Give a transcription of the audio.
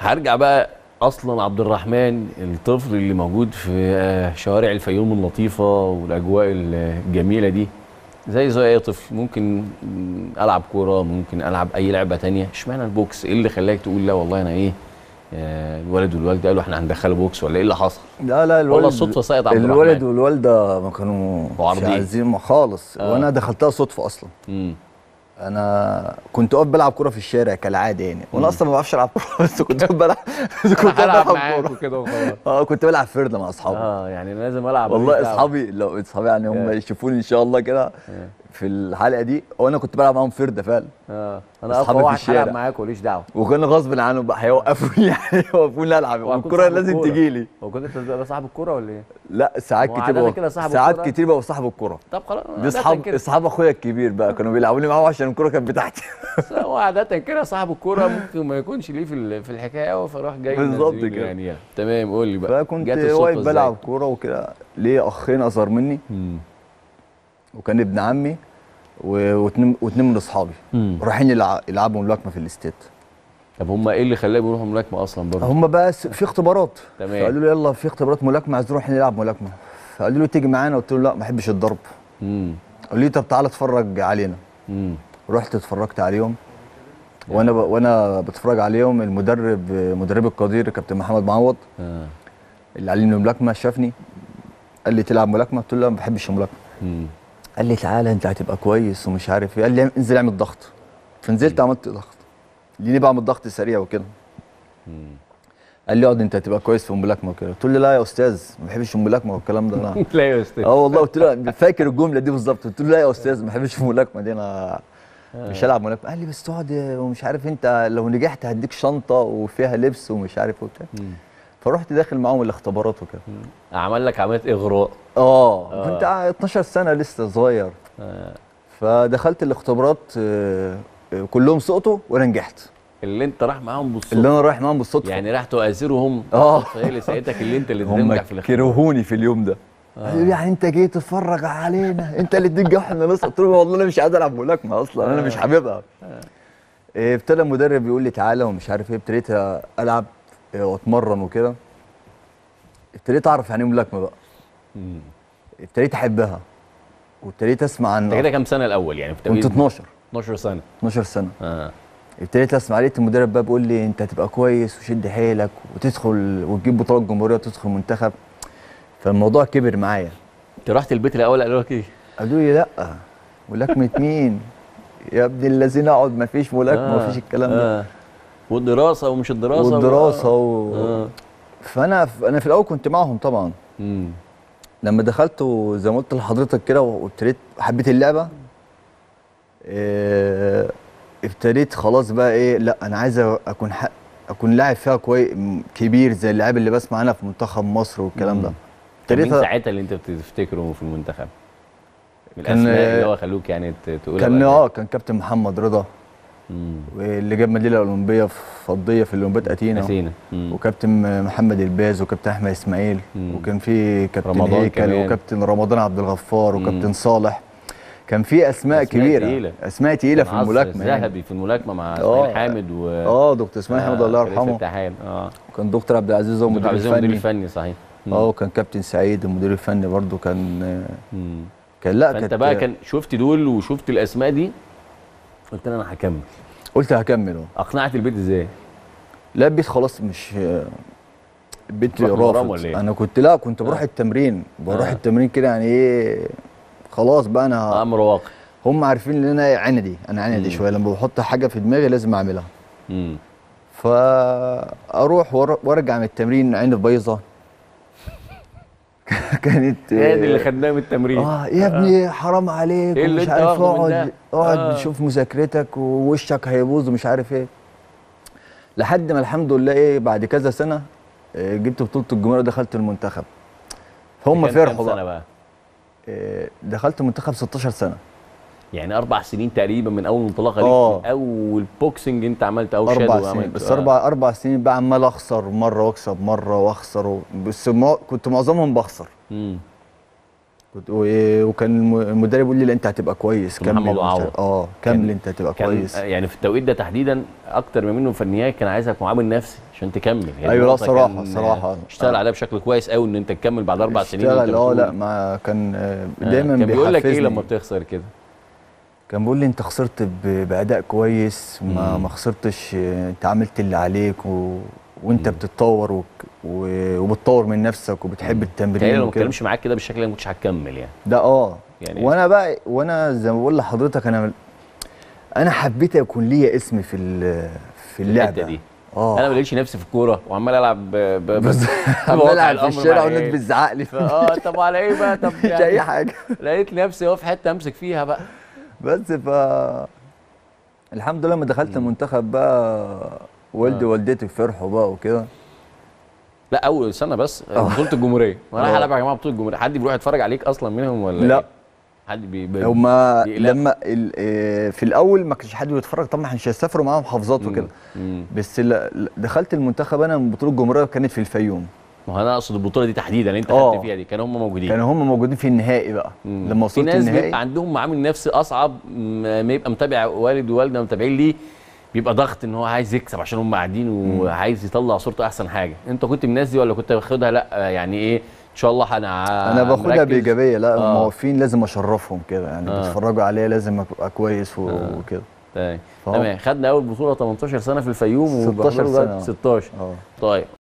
هرجع بقى اصلا عبد الرحمن الطفل اللي موجود في آه، شوارع الفيوم اللطيفه والاجواء الجميله دي زي زي اي طفل ممكن مم، العب كوره ممكن العب اي لعبه تانية اشمعنى البوكس ايه اللي خلاك تقول لا والله انا ايه آه، الولد والوالده قالوا احنا هندخله بوكس ولا ايه اللي حصل لا لا الولد والله الصدفه سقط عبد الولد الرحمن والوالده ما كانوا مش معارضين. عايزين خالص آه. وانا دخلتها صدفه اصلا مم. انا كنت واقف بلعب كوره في الشارع كالعاده يعني وانا اصلا ما بعرفش العب كوره بس كنت واقف بلعب كنت واقف هلعب بلعب معاك كوره وكده وخلاص اه كنت بلعب فرده مع اصحابي اه يعني لازم العب والله ماليش دعوة. اصحابي لو اصحابي يعني هم آه. يشوفوني ان شاء الله كده آه. في الحلقه دي وانا كنت بلعب معاهم فرده فعلا اه انا أصحابي اقوى في واحد هلعب الشارع. معاك وليش دعوه وكان غصب عنهم بقى هيوقفوني يعني يوقفوني العب وهكون والكوره صاحب لازم الكورة. تجي لي هو كنت انت بتبقى صاحب الكوره ولا ايه؟ لا ساعات هو كتير عادة بقى كده صاحب ساعات الكورة؟ كتير بقى صاحب الكوره طب خلاص دي عادة اصحاب كده. اصحاب اخويا الكبير بقى كانوا بيلعبوني معاهم عشان الكوره كانت بتاعتي هو عادة كده صاحب الكوره ممكن ما يكونش ليه في ال- في الحكايه قوي فراح جاي بالظبط منزلينه كده. يعني, يعني تمام قول لي بقى فكنت جت الصدفة واقف إزاي؟ بلعب كوره وكده ليه اخين اصغر مني مم. وكان ابن عمي و- واتنين واتنين من اصحابي مم. رايحين يلع- يلعبوا ملاكمه في الاستاد طب هم ايه اللي خلاهم يروحوا ملاكمه اصلا برضه؟ هم بقى س- في اختبارات تمام. فقالوا لي يلا في اختبارات ملاكمه عايزين نروح نلعب ملاكمه فقالوا لي تيجي معانا قلت لهم لا ما بحبش الضرب امم قالوا لي طب تعالى اتفرج علينا امم رحت اتفرجت عليهم وانا ب... وانا بتفرج عليهم المدرب مدرب القدير كابتن محمد معوض اه اللي علمني الملاكمه شافني قال لي تلعب ملاكمه قلت له لا ما بحبش الملاكمه امم قال لي تعالى انت هتبقى كويس ومش عارف ايه قال لي انزل اعمل ضغط فنزلت عملت ضغط ليه بعمل ضغط سريع وكده قال لي اقعد انت هتبقى كويس في الملاكمه وكده قلت له لا يا استاذ ما بحبش الملاكمه والكلام ده انا لا يا استاذ اه والله قلت له فاكر الجمله دي بالظبط قلت له لا يا استاذ ما بحبش الملاكمه دي انا مش هلعب ملاكمه قال لي بس تقعد ومش عارف انت لو نجحت هديك شنطه وفيها لبس ومش عارف وبتاع مم. فرحت داخل معاهم الاختبارات وكده عمل لك عمليه اغراء اه كنت 12 سنه لسه صغير آه. فدخلت الاختبارات آه، آه، كلهم سقطوا وانا نجحت اللي انت راح معاهم بالصدفه اللي انا رايح معاهم بالصدفه يعني راح تؤازرهم اه. فهي اللي ساعتك اللي انت اللي هم تنجح في الاختبار كرهوني في اليوم ده قالوا لي يعني انت جاي تتفرج علينا انت اللي تنجح احنا نسقط قلت لهم والله انا مش عايز العب ملاكمه اصلا انا مش حاببها إيه، ابتدى المدرب يقول لي تعالى ومش عارف ايه ابتديت العب إيه، واتمرن وكده ابتديت اعرف يعني ايه ملاكمه بقى مم. ابتديت احبها وابتديت اسمع انت عن كده كام سنه الاول يعني في كنت تمرين 12 12 سنه 12 سنه اه ابتديت اسمع لقيت المدرب بقى بيقول لي انت هتبقى كويس وشد حيلك وتدخل وتجيب بطولات جمهوريه وتدخل منتخب فالموضوع كبر معايا انت رحت البيت الاول قالوا لك ايه؟ قالوا لي لا ملاكمه مين يا ابن الذين اقعد ما فيش ملاكمه ما فيش الكلام ده آه. والدراسه ومش الدراسه والدراسه و... اه فانا انا في الاول كنت معاهم طبعا مم. لما دخلت وزي ما قلت لحضرتك كده وابتديت حبيت اللعبه إيه، ابتديت خلاص بقى ايه لا انا عايز اكون حق اكون لاعب فيها كويس كبير زي اللاعب اللي بسمع عنها في منتخب مصر والكلام ده مم. كان مين ابتديت أ- ساعتها اللي انت بتفتكره في المنتخب؟ من كان- الاسماء اللي هو خلوك يعني ت- تقول كان اه كان كابتن محمد رضا مم. واللي جاب ميداليه اولمبيه فضيه في الاولمبياد اتينا نسينا مم. وكابتن محمد الباز وكابتن احمد اسماعيل مم. وكان في كابتن رمضان هيكل كمان. وكابتن رمضان عبد الغفار مم. وكابتن صالح كان في اسماء, أسماء كبيره تقيلة. اسماء تقيله في كان عصر الملاكمه يعني ذهبي في الملاكمه مع آه. اسماعيل حامد و اه دكتور اسماعيل حمد الله فريق يرحمه فتحان اه وكان دكتور عبد العزيز هو دكتور المدير عبد العزيز المدير الفني الفني صحيح مم. اه وكان كابتن سعيد المدير الفني برضو كان مم. كان لا فانت كانت بقى كان شفت دول وشفت الاسماء دي قلت انا هكمل قلت هكمل اه اقنعت البيت ازاي؟ لا البيت خلاص مش البيت تروح مرام رافض ولا إيه؟ انا كنت لا كنت بروح آه. التمرين بروح آه. التمرين كده يعني ايه خلاص بقى انا امر واقع هم عارفين ان انا عندي انا عندي مم. شويه لما بحط حاجه في دماغي لازم اعملها مم. فاروح ور- وارجع من التمرين عيني بايظه كانت هي دي اللي خدناها من التمرين اه يا ابني حرام عليك إيه اللي ومش أنت عارف واخده من اقعد ده؟ اقعد آه. شوف مذاكرتك ووشك هيبوظ ومش عارف ايه لحد ما الحمد لله ايه بعد كذا سنه آه، جبت بطوله الجمهوريه ودخلت المنتخب هم كان كام فرحوا سنة بقى بقى آه، دخلت المنتخب 16 سنه يعني اربع سنين تقريبا من اول انطلاقه آه. ليك من اول بوكسنج انت عملت او اربع شادو سنين عملت بس آه. اربع اربع سنين بقى عمال اخسر مره واكسب مره واخسر و... بس ما كنت معظمهم بخسر مم. كنت و- وكان الم- المدرب يقول لي لا انت هتبقى كويس محمد كمل ومش معوض. عارف- اه كمل كان- انت هتبقى كان كويس يعني في التوقيت ده تحديدا اكتر ما منه فنيات كان عايزك معامل نفسي عشان تكمل هي دي أيوة، لا، نقطة صراحة- كان، صراحة. آه، اشتغل آه. عليها بشكل كويس قوي ان انت تكمل بعد اربع سنين وأنت اشتغل اه لا بتقول. ما كان آه، آه، دايما كان بيقول لك ايه بيحفزني. لما بتخسر كده كان بيقول لي انت خسرت ب- باداء كويس ما مم. ما خسرتش آه، انت عملت اللي عليك و... وانت بتتطور وك... و... وبتطور من نفسك وبتحب تهيألي التمرين لو ما وكده اتكلمش معاك كده بالشكل ده ما كنتش هتكمل يعني ده اه يعني- وانا بقى وانا زي ما بقول لحضرتك انا انا حبيت يكون ليا اسم في ال- في اللعبه الحتة دي. اه انا ما لقيتش نفسي في الكوره وعمال العب ب... ب... ب... بس بواقع عمال العب في الأمر الشارع مع والناس العيال. بتزعق لي ف- اه طب على ايه بقى طب مش اي يعني حاجه لقيت نفسي اهو في حته امسك فيها بقى بس ف الحمد لله لما دخلت المنتخب بقى والدي آه. ووالدتي فرحوا بقى وكده لا اول سنه بس بطوله الجمهوريه ما انا آه. هلعب يا جماعه بطوله الجمهوريه حد بيروح يتفرج عليك اصلا منهم ولا لا. إيه؟ حد بي... بي... هما بيقلق. لما ال- آه، في الاول ما كانش حد بيتفرج طبعا مش هيسافروا معاهم محافظات مم. وكده مم. بس ل- ل- دخلت المنتخب انا من بطوله الجمهوريه كانت في الفيوم ما هو انا اقصد البطوله دي تحديدا اللي انت آه. خدت فيها دي كانوا هم موجودين كانوا هم موجودين في النهائي بقى مم. لما في وصلت ناس النهائي بيبقى عندهم معامل نفسي اصعب م- ما يبقى متابع والد ووالده متابعين ليه بيبقى ضغط ان هو عايز يكسب عشان هم قاعدين وعايز يطلع صورته احسن حاجه انت كنت من الناس دي ولا كنت واخدها لا يعني ايه ان شاء الله انا انا باخدها مركز. بايجابيه لا هم آه. واقفين لازم اشرفهم كده يعني آه. بيتفرجوا عليا لازم ابقى كويس و- آه. وكده تمام فهو- تمام خدنا اول بطوله 18 سنه في الفيوم 16 وبرضه سنة. 16 اه طيب